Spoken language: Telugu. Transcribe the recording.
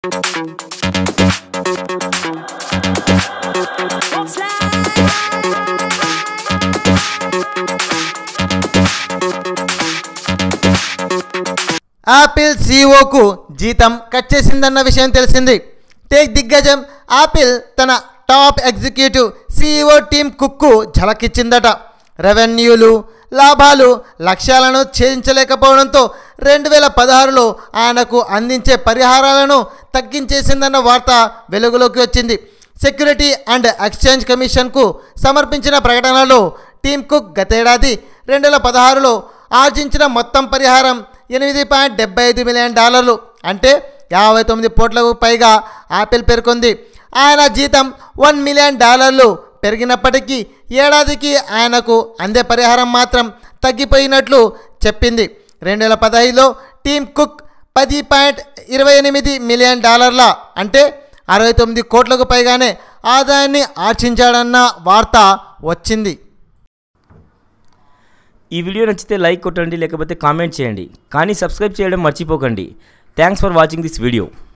యాపిల్ సీఈఓకు జీతం కట్ చేసిందన్న విషయం తెలిసింది టేక్ దిగ్గజం యాపిల్ తన టాప్ ఎగ్జిక్యూటివ్ సీఈఓ టీమ్ కుక్కు ఝలకిచ్చిందట రెవెన్యూలు లాభాలు లక్ష్యాలను ఛేదించలేకపోవడంతో రెండు వేల పదహారులో ఆయనకు అందించే పరిహారాలను తగ్గించేసిందన్న వార్త వెలుగులోకి వచ్చింది సెక్యూరిటీ అండ్ ఎక్స్చేంజ్ కమిషన్కు సమర్పించిన ప్రకటనలో టీమ్ కుక్ గతేడాది రెండు వేల పదహారులో ఆర్జించిన మొత్తం పరిహారం ఎనిమిది పాయింట్ డెబ్బై ఐదు మిలియన్ డాలర్లు అంటే యాభై తొమ్మిది కోట్లకు పైగా యాపిల్ పేర్కొంది ఆయన జీతం వన్ మిలియన్ డాలర్లు పెరిగినప్పటికీ ఏడాదికి ఆయనకు అందే పరిహారం మాత్రం తగ్గిపోయినట్లు చెప్పింది రెండు వేల పదహైదులో టీమ్ కుక్ పది పాయింట్ ఇరవై ఎనిమిది మిలియన్ డాలర్ల అంటే అరవై తొమ్మిది కోట్లకు పైగానే ఆదాయాన్ని ఆర్జించాడన్న వార్త వచ్చింది ఈ వీడియో నచ్చితే లైక్ కొట్టండి లేకపోతే కామెంట్ చేయండి కానీ సబ్స్క్రైబ్ చేయడం మర్చిపోకండి thanks for watching this video